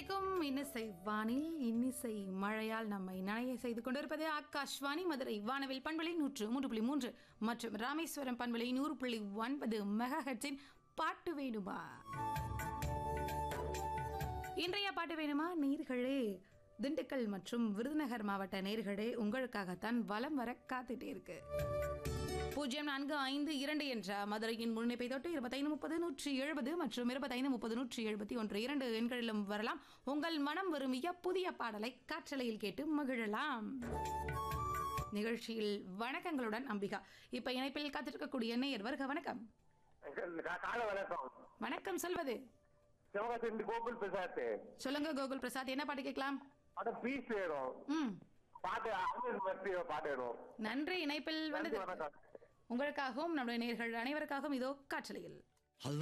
இசைக்கும் இன்னிசை வானில் இன்னிசை மழையால் நம்மை நனைய செய்து கொண்டிருப்பது ஆகாஷ்வாணி மதுரை வானவில் பண்பலை நூற்று மூன்று புள்ளி மூன்று மற்றும் ராமேஸ்வரம் பண்பலை நூறு புள்ளி ஒன்பது மெகா ஹெட்ஸின் பாட்டு வேணுமா இன்றைய பாட்டு வேணுமா நேர்களே திண்டுக்கல் மற்றும் விருதுநகர் மாவட்ட நேர்களே உங்களுக்காகத்தான் வலம் வர காத்துட்டே இருக்கு பூஜ்ஜியம் நான்கு ஐந்து இரண்டு என்ற மதுரையின் முன்னிப்பை தொட்டு இருபத்தைந்து முப்பது நூற்றி எழுபது மற்றும் இருபத்தைந்து முப்பது நூற்றி எழுபத்தி ஒன்று இரண்டு எண்களிலும் வரலாம் உங்கள் மனம் விரும்பிய புதிய பாடலை காற்றலையில் கேட்டு மகிழலாம் நிகழ்ச்சியில் வணக்கங்களுடன் அம்பிகா இப்ப இணைப்பில் காத்திருக்கக்கூடிய நேயர் வருக வணக்கம் கா- காலை வணக்கம் வணக்கம் சொல்வது சிவகாசி கோகுல் பிரசாத் சொல்லுங்க கோகுல் பிரசாத் என்ன பாட்டு கேட்கலாம் அட பீஸ் வேணும் ம் பாட்டு அமிர் மஸ்தி பாட்டு வேணும் நன்றி இணைப்பில் நன்றி வந்தது வணக்கம் உங்களுக்காகவும் நம்முடைய நேர்கள் அனைவருக்காகவும் இதோ காற்றலையில்